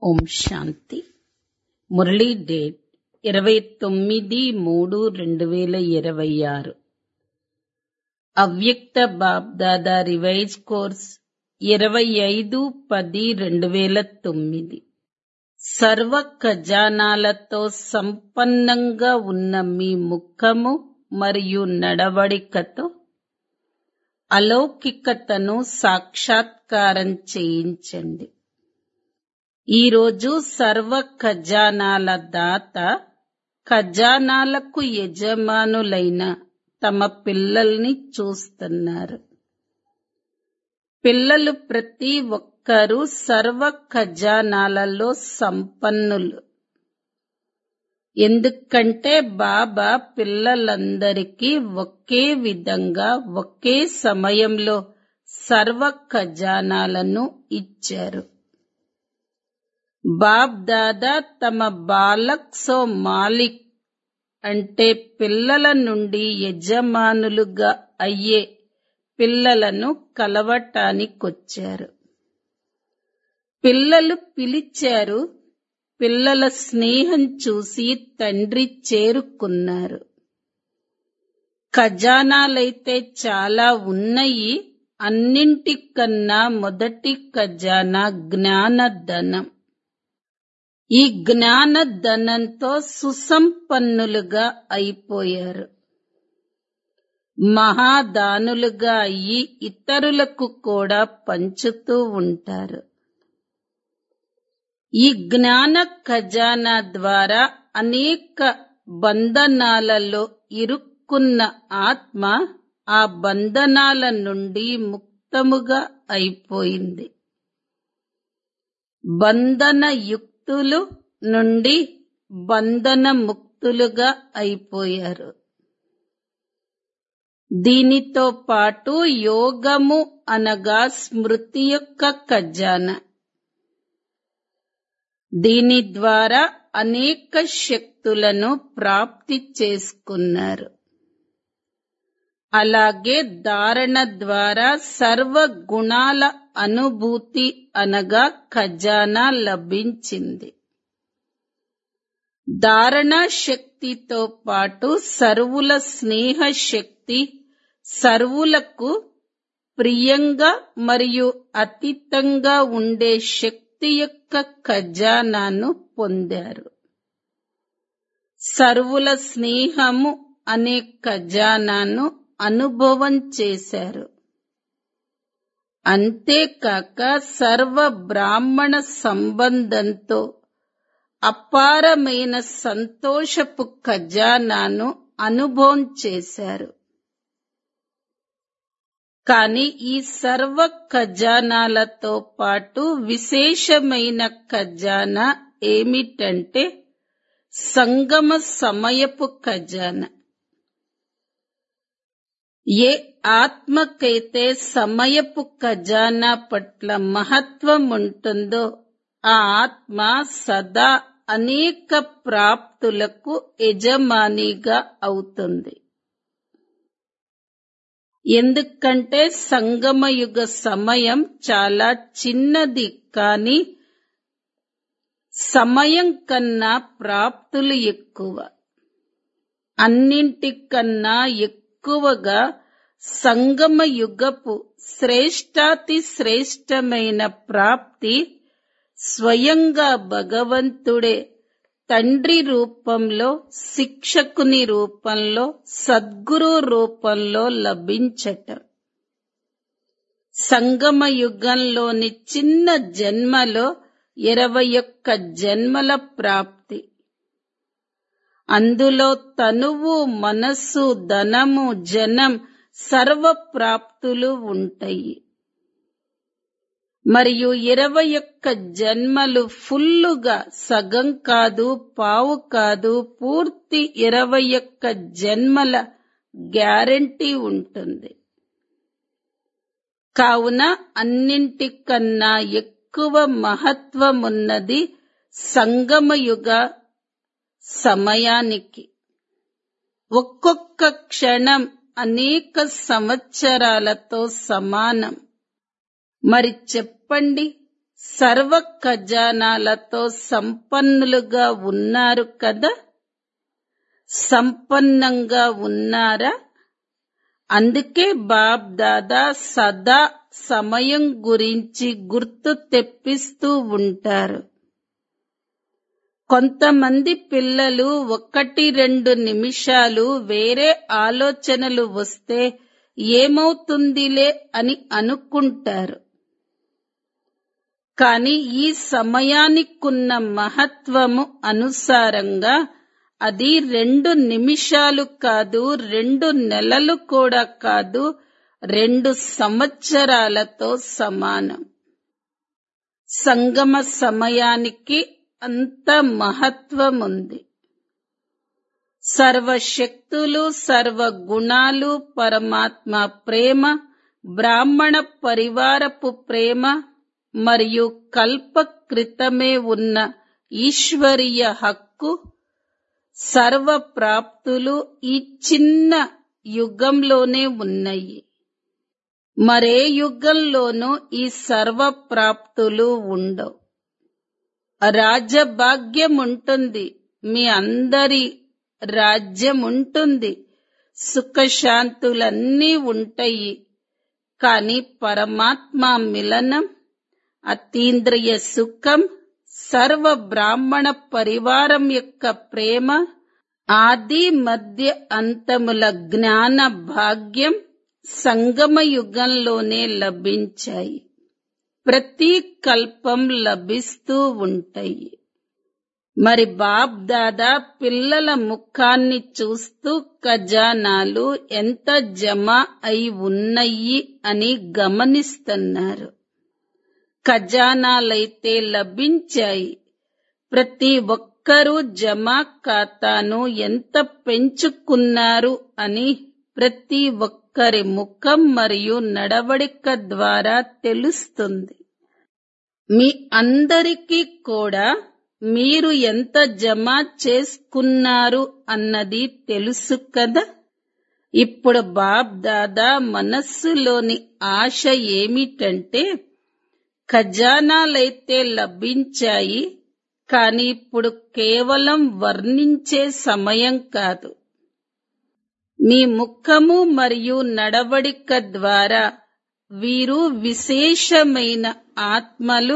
ఓం శాంతి Murali date ఇరవై తొమ్మిది మూడు రెండు వేల ఇరవై ఆరు అవ్యక్త బాబ్దాదా రివైజ్ కోర్స్ ఇరవై ఐదు పది రెండు వేల తొమ్మిది సర్వ ఖజానాలతో సంపన్నంగా ఉన్న మీ ముఖము మరియు నడవడికతో అలౌకికతను సాక్షాత్కారం చేయించండి ఈరోజు సర్వ ఖజానాల దాత ఖజానాలకు యజమానులైన తమ పిల్లల్ని చూస్తున్నారు పిల్లలు ప్రతి ఒక్కరూ సర్వ ఖజానాలలో సంపన్నులు ఎందుకంటే బాబా పిల్లలందరికీ ఒకే విధంగా ఒకే సమయంలో సర్వ ఖజానాలను ఇచ్చారు బాబ్ దాదా తమ బాలక్ సో మాలిక్ అంటే పిల్లల నుండి యజమానులుగా అయ్యే పిల్లలను కలవటానికొచ్చారు పిల్లలు పిలిచారు పిల్లల స్నేహం చూసి తండ్రి చేరుకున్నారు ఖజానాలైతే చాలా ఉన్నాయి అన్నింటికన్నా మొదటి ఖజానా జ్ఞాన ధనం ఈ జ్ఞాన ధనంతో సుసంపన్నులుగా అయిపోయారు మహాదానులుగా అయ్యి ఇతరులకు కూడా పంచుతూ ఉంటారు ఈ జ్ఞాన ఖజానా ద్వారా అనేక బంధనాలలో ఇరుక్కున్న ఆత్మ ఆ బంధనాల నుండి ముక్తముగా అయిపోయింది బంధన యుక్తులు నుండి బంధన ముక్తులుగా అయిపోయారు దీనితో పాటు యోగము అనగా స్మృతి యొక్క ఖజానా దీని ద్వారా అనేక శక్తులను ప్రాప్తి చేసుకున్నారు అలాగే ధారణ ద్వారా సర్వ గుణాల అనుభూతి అనగా ఖజానా లభించింది ధారణ శక్తితో పాటు సర్వుల స్నేహ శక్తి సర్వులకు ప్రియంగా మరియు అతీతంగా ఉండే శక్తి యొక్క ఖజానాను పొందారు సర్వుల స్నేహము అనే ఖజానాను అనుభవం చేశారు అంతేకాక సర్వ బ్రాహ్మణ సంబంధంతో అపారమైన సంతోషపు ఖజానాను అనుభవం చేశారు కాని ఈ సర్వ ఖజానాలతో పాటు విశేషమైన ఖజానా ఏమిటంటే సంగమ సమయపు ఖజానా ఏ ఆత్మకైతే సమయపు ఖజానా పట్ల మహత్వం ఉంటుందో ఆ ఆత్మ సదా అనేక ప్రాప్తులకు యజమానిగా అవుతుంది ఎందుకంటే సంగమయుగ సమయం చాలా చిన్నది కానీ సమయం కన్నా ప్రాప్తులు ఎక్కువ అన్నింటికన్నా ఎక్కువగా సంగమ యుగపు శ్రేష్టాతి శ్రేష్టమైన ప్రాప్తి స్వయంగా భగవంతుడే తండ్రి రూపంలో శిక్షకుని రూపంలో సద్గురు రూపంలో లభించటం సంగమ యుగంలోని చిన్న జన్మలో ఇరవై ఒక్క జన్మల ప్రాప్తి అందులో తనువు మనస్సు ధనము జనం సర్వ ప్రాప్తులు ఉంటాయి మరియు ఇరవై ఒక్క జన్మలు ఫుల్లుగా సగం కాదు పావు కాదు పూర్తి ఇరవై ఒక్క జన్మల గ్యారంటీ ఉంటుంది కావున అన్నింటికన్నా ఎక్కువ మహత్వమున్నది సంగమయుగ సమయానికి ఒక్కొక్క క్షణం అనేక సంవత్సరాలతో సమానం మరి చెప్పండి సర్వ ఖజానాలతో సంపన్నులుగా ఉన్నారు కదా సంపన్నంగా ఉన్నారా అందుకే బాబ్ దాదా సదా సమయం గురించి గుర్తు తెప్పిస్తూ ఉంటారు కొంతమంది పిల్లలు ఒకటి రెండు నిమిషాలు వేరే ఆలోచనలు వస్తే ఏమవుతుందిలే అని అనుకుంటారు కాని ఈ సమయానికున్న మహత్వము అనుసారంగా అది రెండు నిమిషాలు కాదు రెండు నెలలు కూడా కాదు రెండు సంవత్సరాలతో సమానం సంగమ సమయానికి అంత మహత్వం ఉంది సర్వశక్తులు సర్వ గుణాలు పరమాత్మ ప్రేమ బ్రాహ్మణ పరివారపు ప్రేమ మరియు కల్ప క్రితమే ఉన్న ఈశ్వరీయ హక్కు సర్వ ప్రాప్తులు ఈ చిన్న యుగంలోనే ఉన్నాయి మరే యుగంలోనూ ఈ సర్వ ప్రాప్తులు ఉండవు రాజ్యభాగ్యం ఉంటుంది మీ అందరి రాజ్యం ఉంటుంది సుఖశాంతులన్నీ ఉంటాయి కాని పరమాత్మ మిలనం అతీంద్రియ సుఖం సర్వ బ్రాహ్మణ పరివారం యొక్క ప్రేమ ఆది మధ్య అంతముల జ్ఞాన భాగ్యం సంగమ యుగంలోనే లభించాయి ప్రతి కల్పం లభిస్తూ ఉంటాయి మరి బాబ్ దాదా పిల్లల ముఖాన్ని చూస్తూ ఖజానాలు ఎంత జమ అయి ఉన్నాయి అని గమనిస్తున్నారు ఖజానాలైతే లభించాయి ప్రతి ఒక్కరూ జమా ఖాతాను ఎంత పెంచుకున్నారు అని ప్రతి ఒక్కరి ముఖం మరియు నడవడిక ద్వారా తెలుస్తుంది మీ అందరికీ కూడా మీరు ఎంత జమ చేసుకున్నారు అన్నది తెలుసు కదా ఇప్పుడు బాబ్ దాదా మనస్సులోని ఆశ ఏమిటంటే ఖజానాలైతే లభించాయి కాని ఇప్పుడు కేవలం వర్ణించే సమయం కాదు మీ ముఖము మరియు నడవడిక ద్వారా వీరు విశేషమైన ఆత్మలు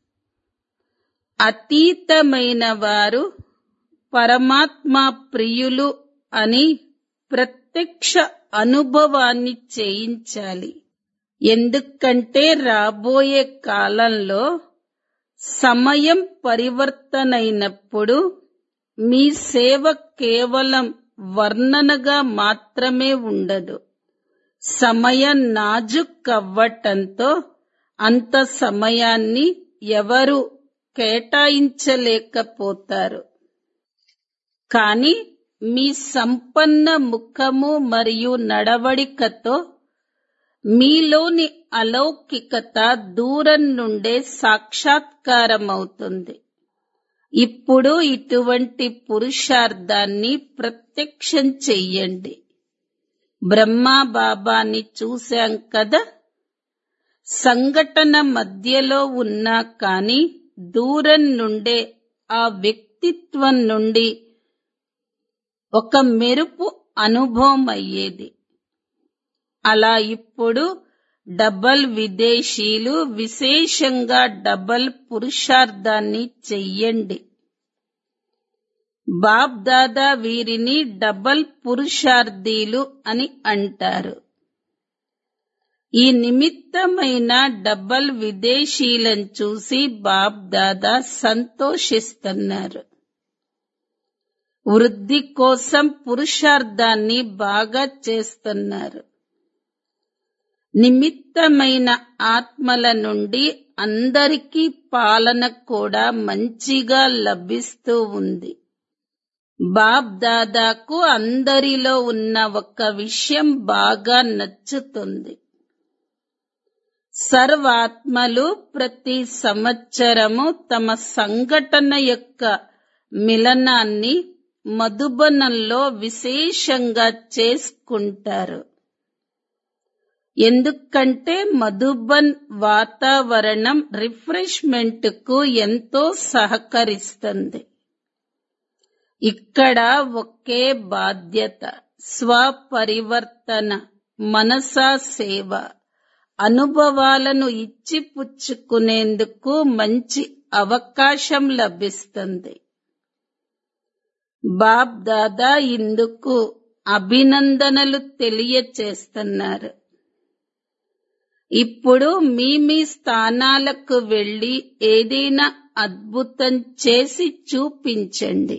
అతీతమైన వారు పరమాత్మ ప్రియులు అని ప్రత్యక్ష అనుభవాన్ని చేయించాలి ఎందుకంటే రాబోయే కాలంలో సమయం పరివర్తనైనప్పుడు మీ సేవ కేవలం వర్ణనగా మాత్రమే ఉండదు సమయం నాజుకవ్వటంతో అంత సమయాన్ని ఎవరు కేటాయించలేకపోతారు కాని మీ సంపన్న ముఖము మరియు నడవడికతో మీలోని అలౌకికత దూరం నుండే సాక్షాత్కారమవుతుంది ఇప్పుడు ఇటువంటి పురుషార్థాన్ని ప్రత్యక్షం చెయ్యండి బ్రహ్మా బాబాని చూశాం కదా సంఘటన మధ్యలో ఉన్నా కాని దూరం నుండే ఆ వ్యక్తిత్వం నుండి ఒక మెరుపు అనుభవం అయ్యేది అలా ఇప్పుడు డబల్ విదేశీలు విశేషంగా డబల్ పురుషార్థాన్ని చెయ్యండి బాబ్ దాదా వీరిని డబల్ పురుషార్థీలు అని అంటారు ఈ నిమిత్తమైన డబల్ విదేశీలను చూసి బాబ్ దాదా సంతోషిస్తున్నారు వృద్ధి కోసం పురుషార్థాన్ని బాగా చేస్తున్నారు నిమిత్తమైన ఆత్మల నుండి అందరికీ పాలన కూడా మంచిగా లభిస్తూ ఉంది బాబ్ దాదాకు అందరిలో ఉన్న ఒక విషయం బాగా నచ్చుతుంది సర్వాత్మలు ప్రతి సంవత్సరము తమ సంఘటన యొక్క మిలనాన్ని మధుబనంలో విశేషంగా చేసుకుంటారు ఎందుకంటే మధుబన్ వాతావరణం రిఫ్రెష్మెంట్ కు ఎంతో సహకరిస్తుంది ఇక్కడ ఒకే బాధ్యత స్వపరివర్తన మనసా సేవ అనుభవాలను ఇచ్చిపుచ్చుకునేందుకు మంచి అవకాశం లభిస్తుంది బాబ్ దాదా ఇందుకు అభినందనలు తెలియచేస్తున్నారు ఇప్పుడు మీ మీ స్థానాలకు వెళ్లి ఏదైనా అద్భుతం చేసి చూపించండి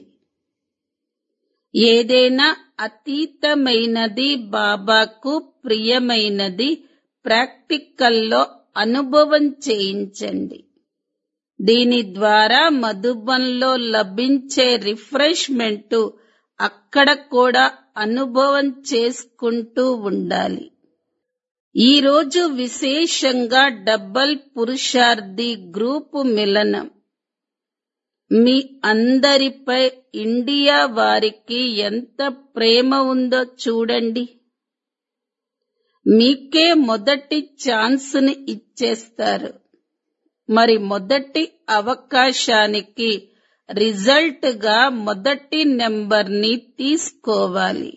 ఏదైనా అతీతమైనది బాబాకు ప్రియమైనది ప్రాక్టికల్లో అనుభవం చేయించండి దీని ద్వారా మధుబన్లో లభించే రిఫ్రెష్మెంట్ అక్కడ కూడా అనుభవం చేసుకుంటూ ఉండాలి ఈ రోజు విశేషంగా డబల్ పురుషార్థి గ్రూపు మిలనం మీ అందరిపై ఇండియా వారికి ఎంత ప్రేమ ఉందో చూడండి మీకే మొదటి ఛాన్స్ని ఇచ్చేస్తారు మరి మొదటి అవకాశానికి రిజల్ట్ గా మొదటి నెంబర్ని తీసుకోవాలి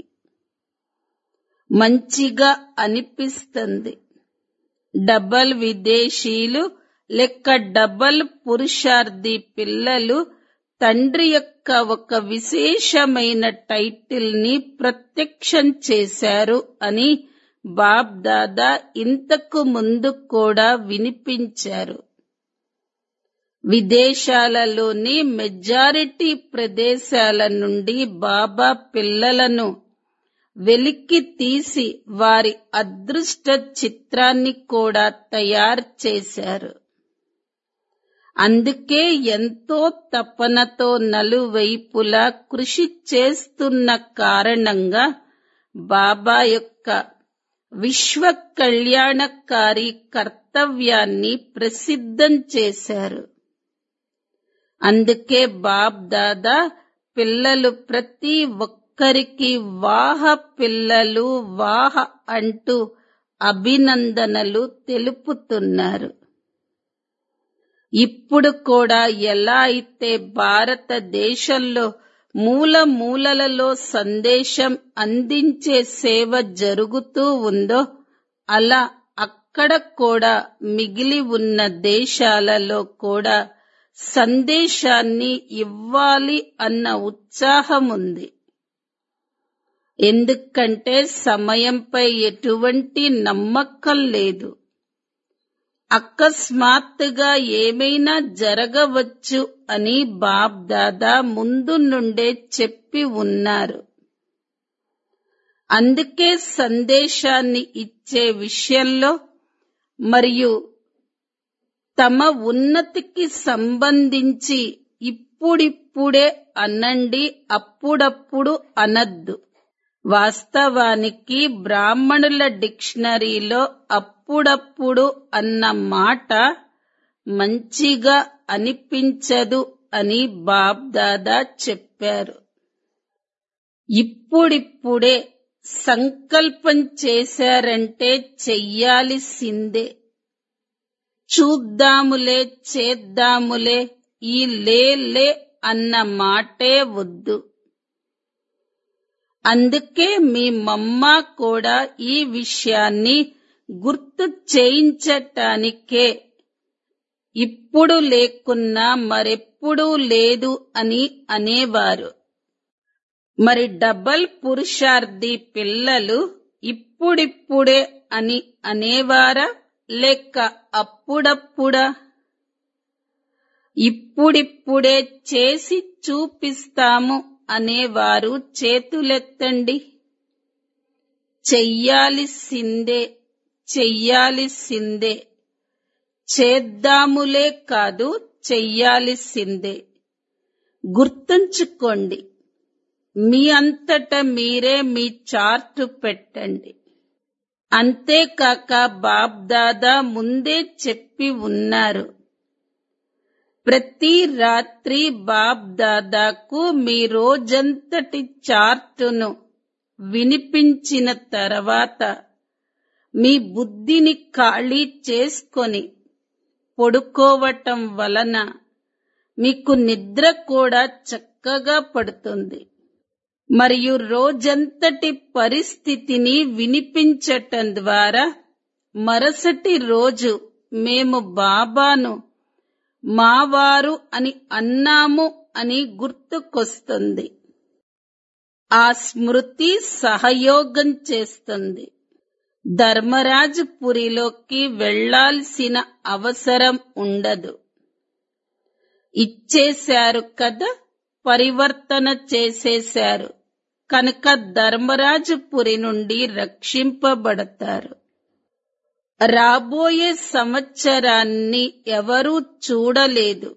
మంచిగా అనిపిస్తుంది డబల్ విదేశీయులు లెక్క డబల్ పురుషార్థి పిల్లలు తండ్రి యొక్క ఒక విశేషమైన టైటిల్ ని ప్రత్యక్షం చేశారు అని బాబ్ దాదా ఇంతకు ముందు కూడా వినిపించారు విదేశాలలోని మెజారిటీ ప్రదేశాల నుండి బాబా పిల్లలను వెలికి తీసి వారి అదృష్ట చిత్రాన్ని కూడా తయారు చేశారు అందుకే ఎంతో తపనతో నలువైపులా కృషి చేస్తున్న కారణంగా బాబా యొక్క విశ్వ కళ్యాణకారి కర్తవ్యాన్ని ప్రసిద్ధం చేశారు అందుకే బాబ్ దాదా పిల్లలు ప్రతి ఒక్కరికి వాహ పిల్లలు వాహ అంటూ అభినందనలు తెలుపుతున్నారు ఇప్పుడు కూడా ఎలా అయితే భారతదేశంలో మూల మూలలలో సందేశం అందించే సేవ జరుగుతూ ఉందో అలా అక్కడ కూడా మిగిలి ఉన్న దేశాలలో కూడా సందేశాన్ని ఇవ్వాలి అన్న ఉత్సాహం ఉంది ఎందుకంటే సమయంపై ఎటువంటి నమ్మకం లేదు అకస్మాత్తుగా ఏమైనా జరగవచ్చు అని బాబ్ దాదా ముందు నుండే చెప్పి ఉన్నారు అందుకే సందేశాన్ని ఇచ్చే విషయంలో మరియు తమ ఉన్నతికి సంబంధించి ఇప్పుడిప్పుడే అనండి అప్పుడప్పుడు అనద్దు వాస్తవానికి బ్రాహ్మణుల డిక్షనరీలో అప్పుడప్పుడు అన్న మాట మంచిగా అనిపించదు అని బాబ్ దాదా చెప్పారు ఇప్పుడిప్పుడే సంకల్పం చేశారంటే చెయ్యాల్సిందే చూద్దాములే చేద్దాములే ఈ లే లే అన్న మాటే వద్దు అందుకే మీ మమ్మ కూడా ఈ విషయాన్ని గుర్తు చేయించటానికే ఇప్పుడు లేకున్నా మరెప్పుడూ లేదు అని అనేవారు మరి డబల్ పురుషార్థి పిల్లలు ఇప్పుడిప్పుడే అని అనేవారా లేక అప్పుడప్పుడా ఇప్పుడిప్పుడే చేసి చూపిస్తాము అనేవారు చేతులెత్తండి చెయ్యాలిసిందే చెయ్యాలిసిందే చేద్దాములే కాదు చెయ్యాలిసిందే గుర్తుంచుకోండి మీ అంతట మీరే మీ చార్టు పెట్టండి అంతేకాక బాబ్ దాదా ముందే చెప్పి ఉన్నారు ప్రతి రాత్రి బాబ్ దాదాకు మీ రోజంతటి చార్టును వినిపించిన తర్వాత మీ బుద్ధిని ఖాళీ చేసుకొని పడుకోవటం వలన మీకు నిద్ర కూడా చక్కగా పడుతుంది మరియు రోజంతటి పరిస్థితిని వినిపించటం ద్వారా మరుసటి రోజు మేము బాబాను మావారు అని అన్నాము అని గుర్తుకొస్తుంది ఆ స్మృతి సహయోగం చేస్తుంది ధర్మరాజపురిలోకి వెళ్లాల్సిన అవసరం ఉండదు ఇచ్చేశారు కదా పరివర్తన చేసేశారు కనుక ధర్మరాజపురి నుండి రక్షింపబడతారు రాబోయే సంవత్సరాన్ని ఎవరూ చూడలేదు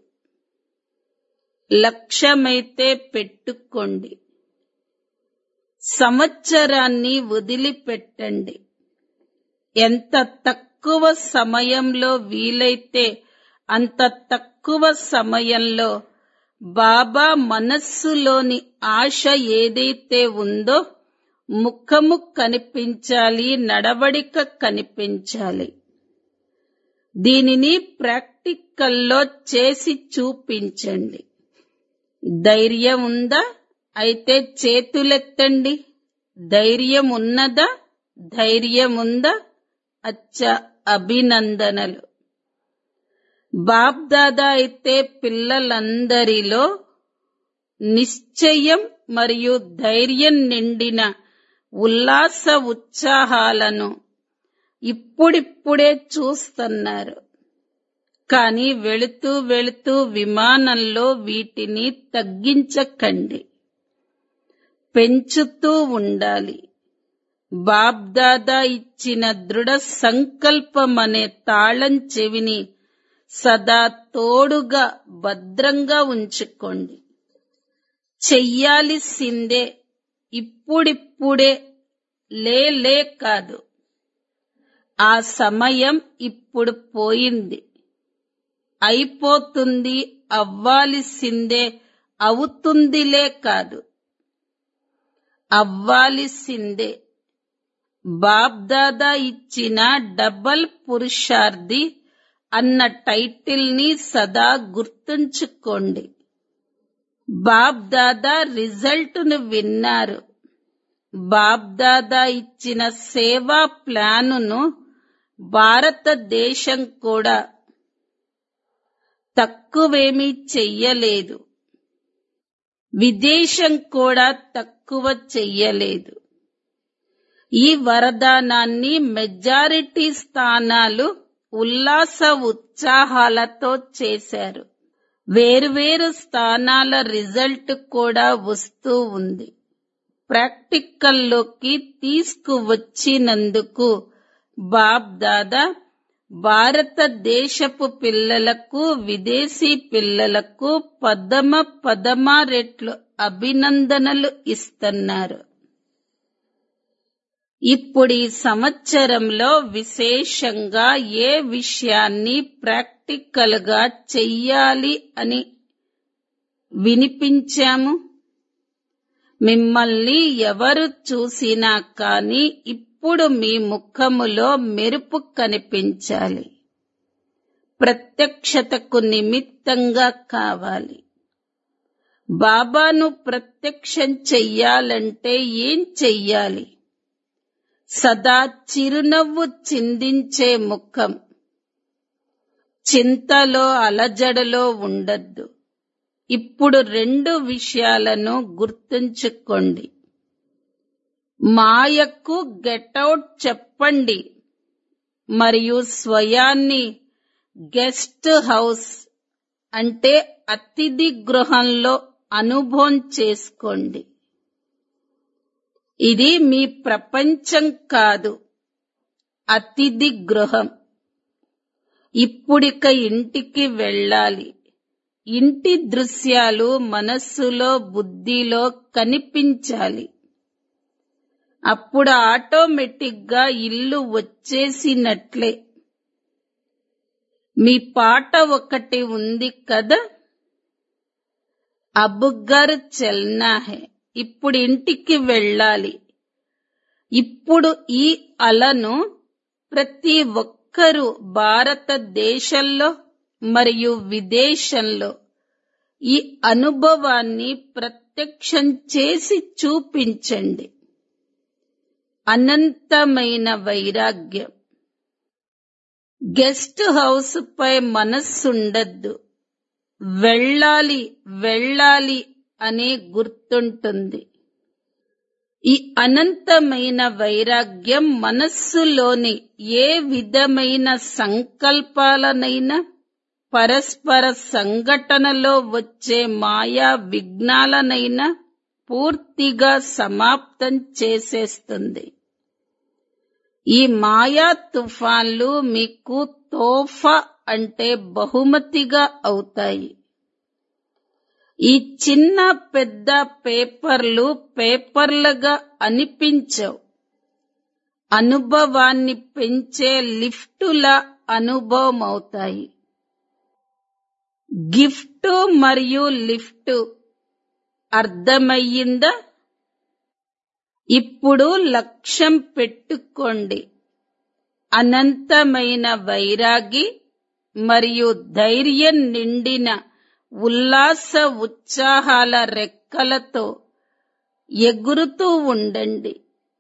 లక్ష్యమైతే పెట్టుకోండి సంవత్సరాన్ని వదిలిపెట్టండి ఎంత తక్కువ సమయంలో వీలైతే అంత తక్కువ సమయంలో బాబా మనస్సులోని ఆశ ఏదైతే ఉందో ముఖము కనిపించాలి నడవడిక కనిపించాలి దీనిని ప్రాక్టికల్లో చేసి చూపించండి ధైర్యం ఉందా అయితే చేతులెత్తండి ధైర్యం ఉన్నదా ధైర్యం ఉందా అచ్చ అభినందనలు బాబ్దాదా అయితే పిల్లలందరిలో నిశ్చయం మరియు ధైర్యం నిండిన ఉల్లాస ఉత్సాహాలను ఇప్పుడిప్పుడే చూస్తున్నారు కానీ వెళుతూ వెళుతూ విమానంలో వీటిని తగ్గించకండి పెంచుతూ ఉండాలి బాబ్దాదా ఇచ్చిన దృఢ సంకల్పం అనే తాళం చెవిని సదా తోడుగా భద్రంగా ఉంచుకోండి చెయ్యాల్సిందే ఇప్పుడిప్పుడే లే లే కాదు ఆ సమయం ఇప్పుడు పోయింది అయిపోతుంది అవ్వాల్సిందే అవుతుందిలే కాదు అవ్వాల్సిందే బాబ్దాదా ఇచ్చిన డబల్ పురుషార్థి అన్న టైటిల్ ని సదా గుర్తుంచుకోండి బాబ్దాదా రిజల్ట్ ను విన్నారు బాబ్దాదా ఇచ్చిన సేవా ప్లానును భారతదేశం కూడా తక్కువేమీ చెయ్యలేదు విదేశం కూడా తక్కువ చెయ్యలేదు ఈ వరదానాన్ని మెజారిటీ స్థానాలు ఉల్లాస ఉత్సాహాలతో చేశారు వేరువేరు స్థానాల రిజల్ట్ కూడా వస్తూ ఉంది ప్రాక్టికల్లోకి తీసుకువచ్చినందుకు బాబ్ దాదా భారతదేశపు పిల్లలకు విదేశీ పిల్లలకు పదమ పదమ రెట్లు అభినందనలు ఇస్తున్నారు ఇప్పుడు ఈ సంవత్సరంలో విశేషంగా ఏ విషయాన్ని ప్రాక్టికల్ గా చెయ్యాలి అని వినిపించాము మిమ్మల్ని ఎవరు చూసినా కాని ఇప్పుడు మీ ముఖములో మెరుపు కనిపించాలి ప్రత్యక్షతకు నిమిత్తంగా కావాలి బాబాను ప్రత్యక్షం చెయ్యాలంటే ఏం చెయ్యాలి సదా చిరునవ్వు చిందించే ముఖం చింతలో అలజడలో ఉండద్దు ఇప్పుడు రెండు విషయాలను గుర్తుంచుకోండి మాయకు గెటౌట్ చెప్పండి మరియు స్వయాన్ని గెస్ట్ హౌస్ అంటే అతిథి గృహంలో అనుభవం చేసుకోండి ఇది మీ ప్రపంచం కాదు అతిథి గృహం ఇప్పుడిక ఇంటికి వెళ్ళాలి ఇంటి దృశ్యాలు మనస్సులో బుద్ధిలో కనిపించాలి అప్పుడు ఆటోమేటిక్ గా ఇల్లు వచ్చేసినట్లే మీ పాట ఒకటి ఉంది కదా అబుగ్గర్ చల్నా హే ఇప్పుడు ఇంటికి వెళ్ళాలి ఇప్పుడు ఈ అలను ప్రతి ఒక్కరూ భారతదేశంలో మరియు విదేశంలో ఈ అనుభవాన్ని ప్రత్యక్షం చేసి చూపించండి అనంతమైన వైరాగ్యం గెస్ట్ హౌస్ పై మనస్సుండద్దు వెళ్ళాలి వెళ్ళాలి అనే గుర్తుంటుంది ఈ అనంతమైన వైరాగ్యం మనస్సులోని ఏ విధమైన సంకల్పాలనైనా పరస్పర సంఘటనలో వచ్చే మాయా విఘ్నాలనైనా పూర్తిగా సమాప్తం చేసేస్తుంది ఈ మాయా తుఫాన్లు మీకు తోఫా అంటే బహుమతిగా అవుతాయి ఈ చిన్న పెద్ద పేపర్లు పేపర్లుగా అనిపించవు అనుభవాన్ని పెంచే లిఫ్టుల అనుభవం అవుతాయి గిఫ్ట్ మరియు లిఫ్ట్ అర్థమయ్యిందా ఇప్పుడు లక్ష్యం పెట్టుకోండి అనంతమైన వైరాగి మరియు ధైర్యం నిండిన ఉల్లాస ఉత్సాహాల రెక్కలతో ఎగురుతూ ఉండండి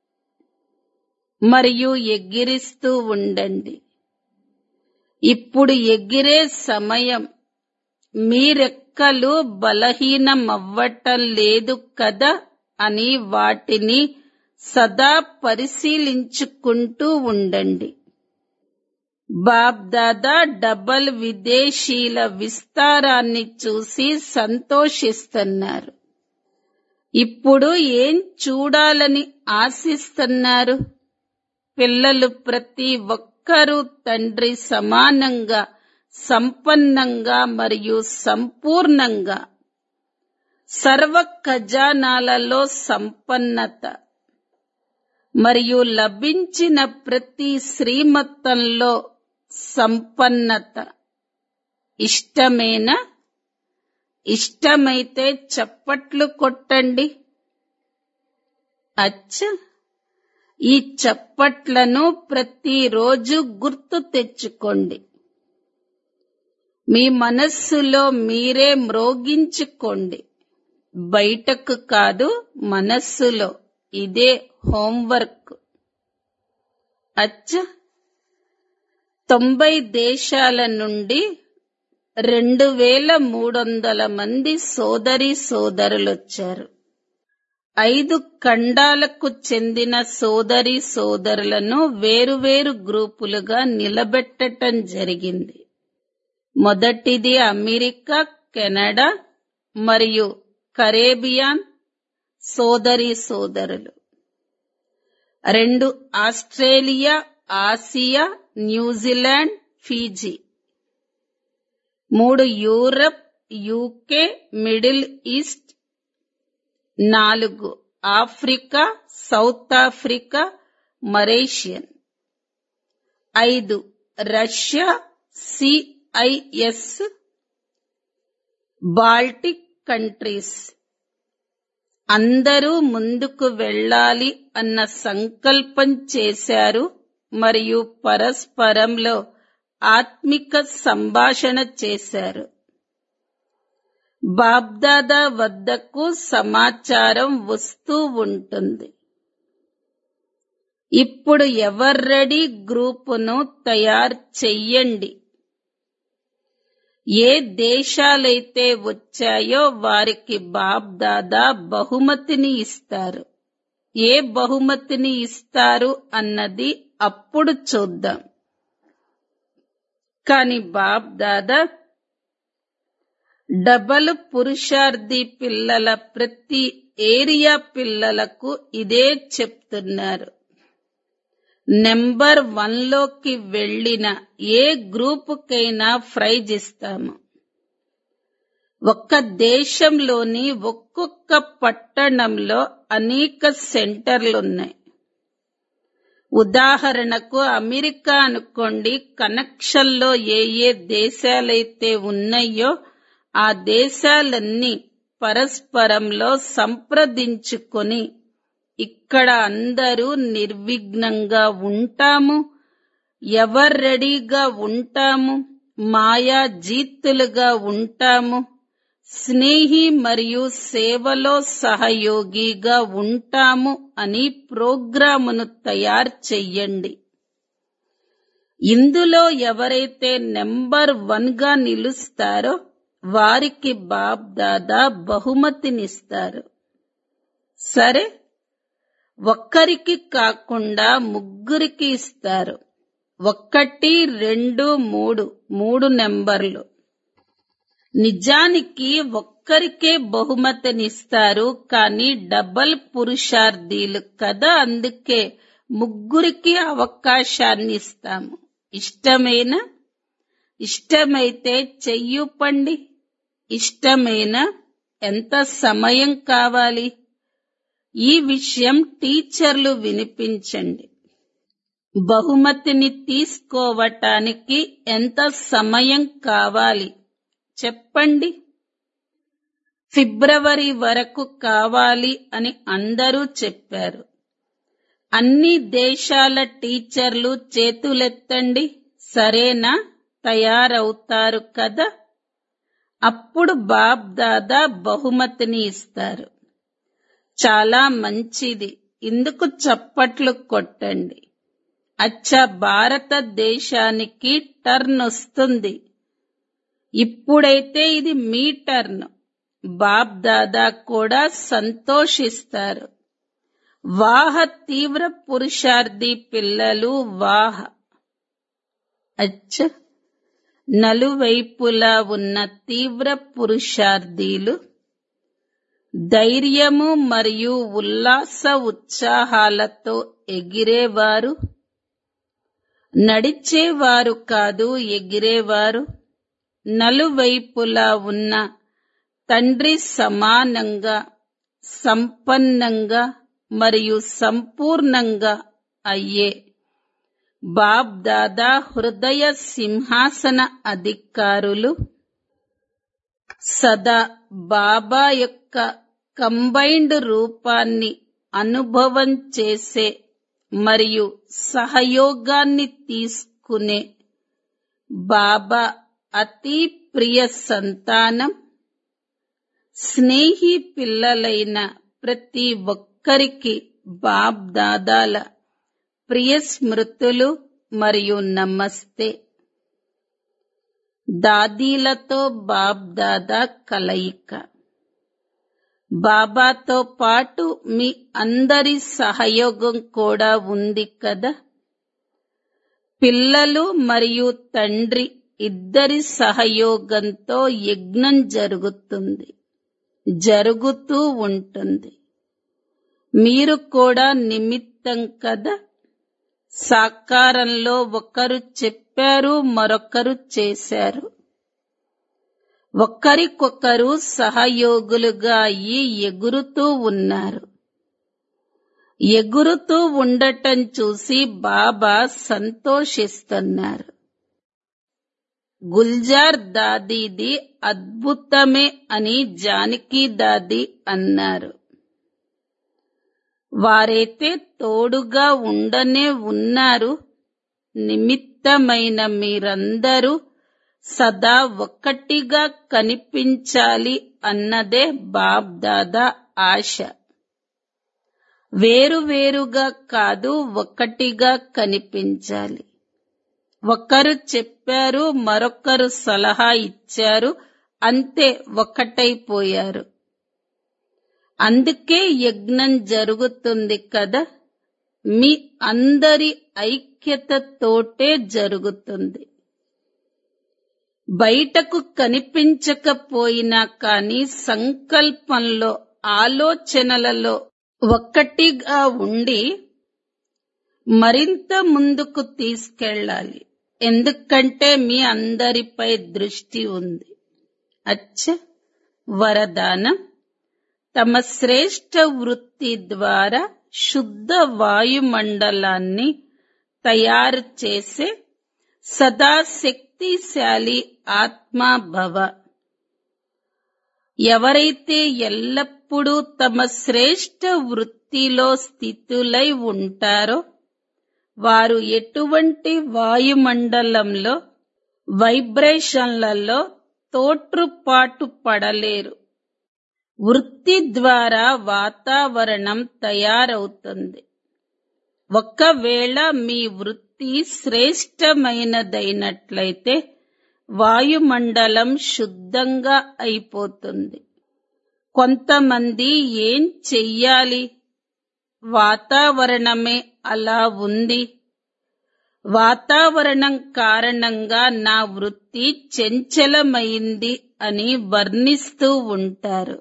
మరియు ఎగిరిస్తూ ఉండండి ఇప్పుడు ఎగిరే సమయం మీ రెక్కలు బలహీనమవ్వటం లేదు కదా అని వాటిని సదా పరిశీలించుకుంటూ ఉండండి బాబ్దాదా డబల్ విదేశీల విస్తారాన్ని చూసి సంతోషిస్తున్నారు ఇప్పుడు ఏం చూడాలని ఆశిస్తున్నారు పిల్లలు ప్రతి ఒక్కరూ తండ్రి సమానంగా సంపన్నంగా మరియు సంపూర్ణంగా సర్వ ఖజానాలలో సంపన్నత మరియు లభించిన ప్రతి శ్రీమతంలో సంపన్నత ఇష్టమేనా ఇష్టమైతే చప్పట్లు కొట్టండి అచ్చ ఈ చప్పట్లను ప్రతిరోజు గుర్తు తెచ్చుకోండి మీ మనస్సులో మీరే మ్రోగించుకోండి బయటకు కాదు మనస్సులో ఇదే హోంవర్క్ అచ్చ తొంభై దేశాల నుండి రెండు వేల మూడు వందల మంది సోదరి సోదరులొచ్చారు ఐదు ఖండాలకు చెందిన సోదరి సోదరులను వేరువేరు గ్రూపులుగా నిలబెట్టటం జరిగింది మొదటిది అమెరికా కెనడా మరియు కరేబియాన్ సోదరి సోదరులు రెండు ఆస్ట్రేలియా ఆసియా న్యూజిలాండ్ ఫీజీ మూడు యూరప్ యూకే మిడిల్ ఈస్ట్ నాలుగు ఆఫ్రికా సౌత్ ఆఫ్రికా మరేషియన్ ఐదు రష్యా సిఐఎస్ బాల్టిక్ కంట్రీస్ అందరూ ముందుకు వెళ్ళాలి అన్న సంకల్పం చేశారు మరియు పరస్పరంలో ఆత్మిక సంభాషణ చేశారు బాబ్దాదా వద్దకు సమాచారం వస్తూ ఉంటుంది ఇప్పుడు ఎవర్రెడీ గ్రూపును తయారు చెయ్యండి ఏ దేశాలైతే వచ్చాయో వారికి బాబ్దాదా బహుమతిని ఇస్తారు ఏ బహుమతిని ఇస్తారు అన్నది అప్పుడు చూద్దాం కాని బాబ్దాదా డబల్ పురుషార్థి పిల్లల ప్రతి ఏరియా పిల్లలకు ఇదే చెప్తున్నారు నెంబర్ వన్ లోకి వెళ్లిన ఏ గ్రూపుకైనా ప్రైజ్ ఇస్తాము ఒక్క దేశంలోని ఒక్కొక్క పట్టణంలో అనేక సెంటర్లున్నాయి ఉదాహరణకు అమెరికా అనుకోండి కనెక్షన్లో ఏ ఏ దేశాలైతే ఉన్నాయో ఆ దేశాలన్నీ పరస్పరంలో సంప్రదించుకొని ఇక్కడ అందరూ నిర్విఘ్నంగా ఉంటాము ఎవరు రెడీగా ఉంటాము మాయా జీతులుగా ఉంటాము స్నేహి మరియు సేవలో సహయోగిగా ఉంటాము అని ప్రోగ్రామును తయారు చెయ్యండి ఇందులో ఎవరైతే నెంబర్ వన్ గా నిలుస్తారో వారికి బాబ్ దాదా బహుమతినిస్తారు సరే ఒక్కరికి కాకుండా ముగ్గురికి ఇస్తారు ఒక్కటి రెండు మూడు మూడు నెంబర్లు నిజానికి ఒక్కరికే బహుమతినిస్తారు కానీ డబల్ పురుషార్థీలు కదా అందుకే ముగ్గురికి అవకాశాన్ని ఇస్తాము ఇష్టమేనా ఇష్టమైతే చెయ్యుపండి ఇష్టమేనా ఎంత సమయం కావాలి ఈ విషయం టీచర్లు వినిపించండి బహుమతిని తీసుకోవటానికి ఎంత సమయం కావాలి చెప్పండి ఫిబ్రవరి వరకు కావాలి అని అందరూ చెప్పారు అన్ని దేశాల టీచర్లు చేతులెత్తండి సరేనా తయారవుతారు కదా అప్పుడు బాబ్ దాదా బహుమతిని ఇస్తారు చాలా మంచిది ఇందుకు చప్పట్లు కొట్టండి అచ్చా భారతదేశానికి టర్న్ వస్తుంది ఇప్పుడైతే ఇది మీ టర్న్ బాబ్ దాదా కూడా సంతోషిస్తారు వాహ తీవ్ర పురుషార్థి పిల్లలు వాహ అచ్చ నలువైపులా ఉన్న తీవ్ర పురుషార్థీలు ధైర్యము మరియు ఉల్లాస ఉత్సాహాలతో ఎగిరేవారు నడిచేవారు కాదు ఎగిరేవారు నలువైపులా ఉన్న తండ్రి సమానంగా సంపన్నంగా మరియు సంపూర్ణంగా అయ్యే బాబ్ దాదా హృదయ సింహాసన అధికారులు సదా బాబా యొక్క కంబైన్డ్ రూపాన్ని అనుభవం చేసే మరియు సహయోగాన్ని తీసుకునే బాబా అతి ప్రియ సంతానం స్నేహి పిల్లలైన ప్రతి ఒక్కరికి బాబ్ దాదాల ప్రియ స్మృతులు మరియు నమస్తే దాదీలతో బాబ్ దాదా కలయిక బాబాతో పాటు మీ అందరి సహయోగం కూడా ఉంది కదా పిల్లలు మరియు తండ్రి ఇద్దరి సహయోగంతో యజ్ఞం జరుగుతుంది జరుగుతూ ఉంటుంది మీరు కూడా నిమిత్తం కదా సాకారంలో ఒకరు చెప్పారు మరొకరు చేశారు ఒకరికొకరు సహయోగులుగా అయి ఎగురుతూ ఉన్నారు ఎగురుతూ ఉండటం చూసి బాబా సంతోషిస్తున్నారు గుల్జార్ దాదీది అద్భుతమే అని జానకి దాది అన్నారు వారైతే తోడుగా ఉండనే ఉన్నారు నిమిత్తమైన మీరందరూ సదా ఒక్కటిగా కనిపించాలి అన్నదే బాబ్ దాదా ఆశ వేరువేరుగా కాదు ఒక్కటిగా కనిపించాలి ఒకరు చెప్పారు మరొకరు సలహా ఇచ్చారు అంతే ఒక్కటైపోయారు అందుకే యజ్ఞం జరుగుతుంది కదా మీ అందరి ఐక్యతతోటే జరుగుతుంది బయటకు కనిపించకపోయినా కానీ సంకల్పంలో ఆలోచనలలో ఒక్కటిగా ఉండి మరింత ముందుకు తీసుకెళ్ళాలి ఎందుకంటే మీ అందరిపై దృష్టి ఉంది అచ్చ వరదానం తమ శ్రేష్ట వృత్తి ద్వారా శుద్ధ వాయుమండలాన్ని తయారు చేసే సదా శక్తిశాలి ఆత్మాభవ ఎవరైతే ఎల్లప్పుడూ తమ శ్రేష్ట వృత్తిలో స్థితులై ఉంటారో వారు ఎటువంటి వాయుమండలంలో వైబ్రేషన్లలో తోట్రుపాటు పడలేరు వృత్తి ద్వారా వాతావరణం తయారవుతుంది ఒకవేళ మీ వృత్తి శ్రేష్టమైనదైనట్లయితే వాయుమండలం శుద్ధంగా అయిపోతుంది కొంతమంది ఏం చెయ్యాలి వాతావరణమే అలా ఉంది వాతావరణం కారణంగా నా వృత్తి చంచలమైంది అని వర్ణిస్తూ ఉంటారు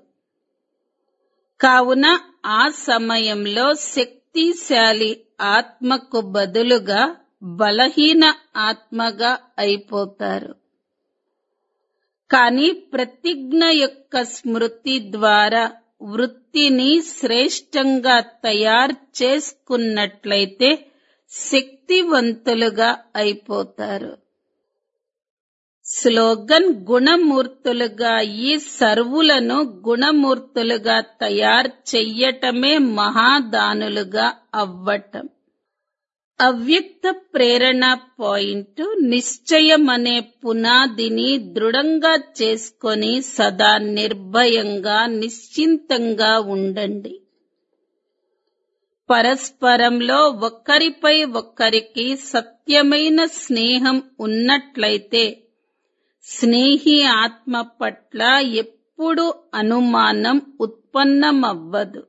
కావున ఆ సమయంలో శక్తిశాలి ఆత్మకు బదులుగా బలహీన ఆత్మగా అయిపోతారు కానీ ప్రతిజ్ఞ యొక్క స్మృతి ద్వారా వృత్తిని శ్రేష్టంగా తయారు చేసుకున్నట్లయితే శక్తివంతులుగా అయిపోతారు స్లోగన్ గుణమూర్తులుగా ఈ సర్వులను గుణమూర్తులుగా తయారు చెయ్యటమే మహాదానులుగా అవ్వటం అవ్యక్త ప్రేరణ పాయింట్ నిశ్చయం అనే పునాదిని దృఢంగా చేసుకొని సదా నిర్భయంగా నిశ్చింతంగా ఉండండి పరస్పరంలో ఒక్కరిపై ఒక్కరికి సత్యమైన స్నేహం ఉన్నట్లయితే స్నేహి ఆత్మ పట్ల ఎప్పుడు అనుమానం ఉత్పన్నమవ్వదు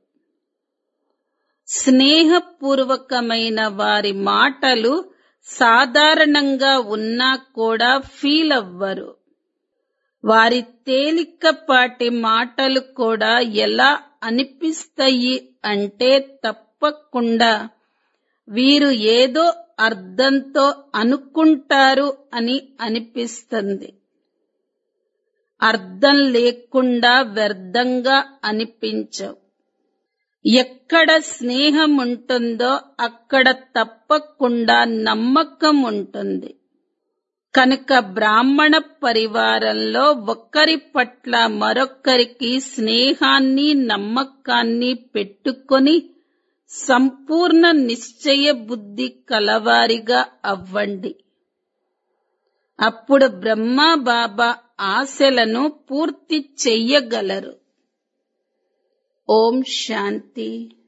స్నేహపూర్వకమైన వారి మాటలు సాధారణంగా ఉన్నా కూడా ఫీల్ అవ్వరు వారి తేలికపాటి మాటలు కూడా ఎలా అనిపిస్తాయి అంటే తప్పకుండా వీరు ఏదో అర్థంతో అనుకుంటారు అని అనిపిస్తుంది అర్థం లేకుండా వ్యర్థంగా అనిపించవు ఎక్కడ స్నేహం ఉంటుందో అక్కడ తప్పకుండా నమ్మకం ఉంటుంది కనుక బ్రాహ్మణ పరివారంలో ఒక్కరి పట్ల మరొక్కరికి స్నేహాన్ని నమ్మకాన్ని పెట్టుకొని సంపూర్ణ నిశ్చయ బుద్ధి కలవారిగా అవ్వండి అప్పుడు బ్రహ్మ బాబా ఆశలను పూర్తి చెయ్యగలరు ఓం శాంతి